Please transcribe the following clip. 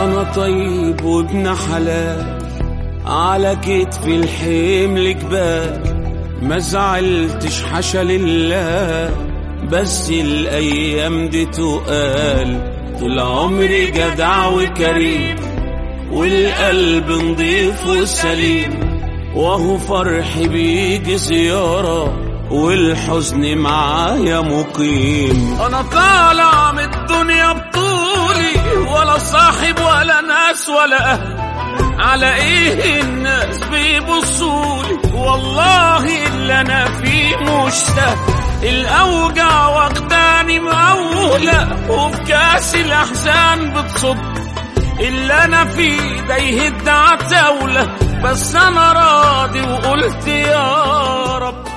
أنا طيب وابن حلال على كتفي الحمل جبال ما زعلتش حاشا لله بس الأيام دي تقال طول عمري جدع وكريم والقلب نضيف وسليم وهو فرحي بيجي زيارة والحزن معايا مقيم أنا طالع من الدنيا بطولي ولا صاحب ولا ناس ولا أهل على ايه الناس بيبصولي والله اللي انا فيه مش سهل الاوجع واخداني مقولة وفي كاس الاحزان بتصب اللي انا فيه ده يهد عتاولة بس انا راضي وقلت يا رب